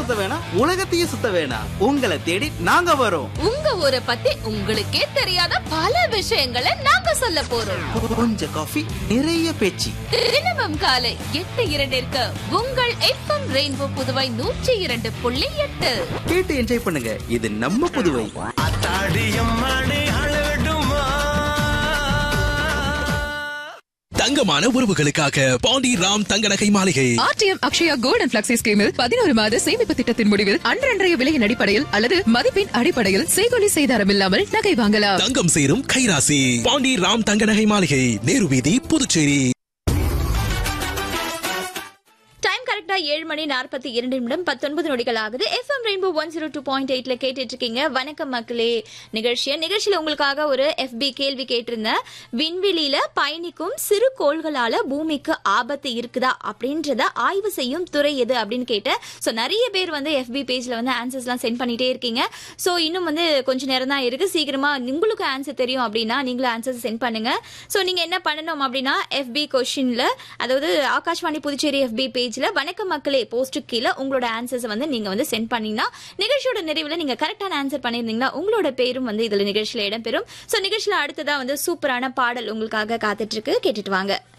சுத்த வேணாம் உலகத்தையும் சுத்த வேணாம் உங்களை தேடி நாங்க வரோம் உங்க ஊரை பத்தி உங்களுக்கே தெரியாத பல விஷயங்களை நாங்க சொல்ல போறோம் கொஞ்சம் காஃபி நிறைய பேச்சு தினமும் காலை எட்டு இரண்டிற்கு உங்கள் எஃப்எம் ரெயின்போ புதுவை நூற்றி இரண்டு புள்ளி எட்டு கேட்டு என்ஜாய் பண்ணுங்க இது நம்ம புதுவை அத்தாடியம்மாடி அழடுமா தங்கமான உறவுகளுக்காக Pandi Ram Thanga Nagai Maligai RTM Akshaya gold and flexi ஸ்கீமில் பதினோரு மாத சேமிப்பு திட்டத்தின் முடிவில் அன்றன்றைய விலையின் அடிப்படையில் அல்லது மதிப்பின் அடிப்படையில் செய்கொலி செய்தாரம் இல்லாமல் நகை வாங்கலாம் தங்கம் சேரும் கைராசி பாண்டி ராம் தங்க நகை மாளிகை நேரு வீதி புதுச்சேரி டைம் கரெக்டா ஏழு மணி நாற்பத்தி இரண்டு நிமிடம் பத்தொன்பது நொடிகள் ஆகுது FM Rainbow one zero two point எயிட்ல கேட்டுட்டு இருக்கீங்க வணக்கம் மக்களே நிகழ்ச்சியை நிகழ்ச்சியில உங்களுக்காக ஒரு எஃபி கேள்வி கேட்டிருந்தேன் விண்வெளியில பயணிக்கும் சிறு கோள்களால பூமிக்கு ஆபத்து இருக்குதா அப்படின்றத ஆய்வு செய்யும் துறை எது அப்படின்னு கேட்டேன் ஸோ நிறைய பேர் வந்து எஃபி பேஜ்ல வந்து ஆன்சர்ஸ்லாம் சென்ட் பண்ணிட்டே இருக்கீங்க ஸோ இன்னும் வந்து கொஞ்ச நேரம் தான் இருக்கு சீக்கிரமா உங்களுக்கு ஆன்சர் தெரியும் அப்படின்னா நீங்களும் ஆன்சர்ஸ் சென்ட் பண்ணுங்க ஸோ நீங்க என்ன பண்ணணும் அப்படின்னா எஃபி கொஷின்ல அதாவது ஆகாஷ்வாணி புதுச்சேரி எஃபி பேஜ்ல வணக்கம் மக்களே போஸ்ட் கீழே உங்களோட ஆன்சர்ஸ் வந்து நீங்க வந்து சென்ட் பண்ணீங்கன்னா நிகழ்ச்சியோட நிறைவுல நீங்க கரெக்டான ஆன்சர் பண்ணியிருந்தீங்கன்னா உங்களோட பேரும் வந்து இதுல நிகழ்ச்சியில இடம்பெறும் ஸோ நிகழ்ச்சியில அடுத்ததா வந்து சூப்பரான பாடல் உங்களுக்காக காத்துட்டு இருக்கு கேட்டுட்டு வாங்க